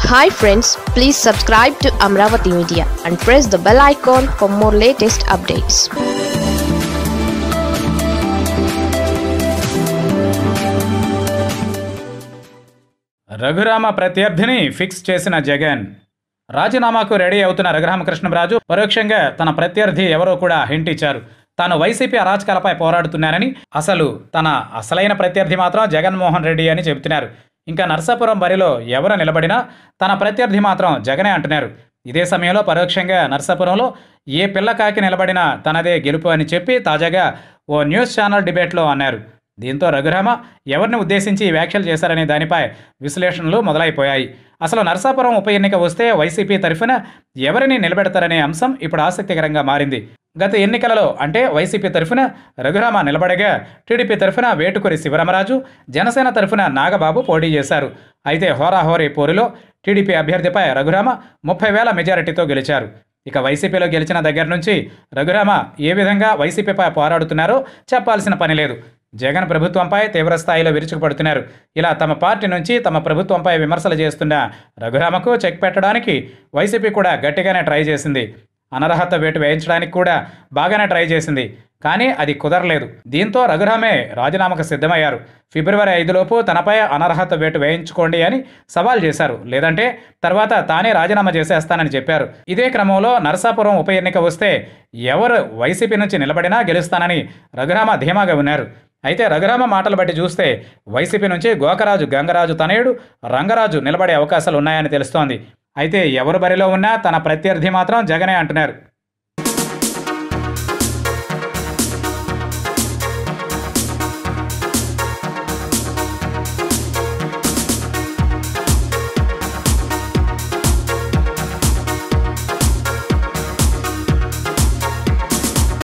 hi friends please subscribe to Amaravati media and press the bell icon for more latest updates Raghurama ప్రత్యర్థిని fix చేసిన Jagan రాజీనామాకు ready అవుతున్న రఘురామకృష్ణరాజు పరోక్షంగా తన ప్రత్యర్థి ఎవరో కూడా హింట్ ఇచ్చారు తాను వైసీపీ అరాచకాలపై పోరాడుతున్నానని అసలు తన అసలైన ప్రత్యర్థి మాత్రం జగన్మోహన్ రెడ్డి అని చెబుతున్నారు ఇంకా నర్సాపురం బరిలో ఎవరు నిలబడినా తన ప్రత్యర్థి మాత్రం జగనే అంటున్నారు ఇదే సమయంలో పరోక్షంగా నర్సాపురంలో ఏ పిల్లకాకి నిలబడినా తనదే గెలుపు అని చెప్పి తాజాగా ఓ న్యూస్ ఛానల్ డిబేట్లో అన్నారు దీంతో రఘురామ ఎవరిని ఉద్దేశించి ఈ వ్యాఖ్యలు చేశారనే దానిపై విశ్లేషణలు మొదలైపోయాయి అసలు నరసాపురం ఉప ఎన్నిక వస్తే వైసీపీ తరఫున ఎవరిని నిలబెడతారనే అంశం ఇప్పుడు ఆసక్తికరంగా మారింది గత ఎన్నికలలో అంటే వైసీపీ తరఫున రఘురామ నిలబడగా టీడీపీ తరఫున వేటుకూరి శివరామరాజు జనసేన తరఫున నాగబాబు పోటీ చేశారు అయితే హోరాహోరీ పోరులో టీడీపీ అభ్యర్థిపై రఘురామ ముప్పై వేల మెజారిటీతో గెలిచారు ఇక వైసీపీలో గెలిచిన దగ్గర నుంచి రఘురామ ఏ విధంగా వైసీపీపై పోరాడుతున్నారో చెప్పాల్సిన పని లేదు జగన్ ప్రభుత్వంపై తీవ్రస్థాయిలో విరుచుకుపడుతున్నారు ఇలా తమ పార్టీ నుంచి తమ ప్రభుత్వంపై విమర్శలు చేస్తున్న రఘురామకు చెక్ పెట్టడానికి వైసీపీ కూడా గట్టిగానే ట్రై చేసింది అనర్హత వేటు వేయించడానికి కూడా బాగానే ట్రై చేసింది కానీ అది కుదరలేదు దీంతో రఘురామే రాజీనామాకు సిద్ధమయ్యారు ఫిబ్రవరి ఐదులోపు తనపై అనర్హత వేటు వేయించుకోండి అని సవాల్ చేశారు లేదంటే తర్వాత తానే రాజీనామా చేసేస్తానని చెప్పారు ఇదే క్రమంలో నరసాపురం ఉప ఎన్నిక వస్తే ఎవరు వైసీపీ నుంచి నిలబడినా గెలుస్తానని రఘురామ ధీమాగా ఉన్నారు అయితే రఘురామ మాటలు బట్టి చూస్తే వైసీపీ నుంచి గోకరాజు గంగరాజు తనయుడు రంగరాజు నిలబడే అవకాశాలు ఉన్నాయని తెలుస్తోంది అయితే ఎవరు బరిలో ఉన్నా తన ప్రత్యర్థి మాత్రం జగనే అంటున్నారు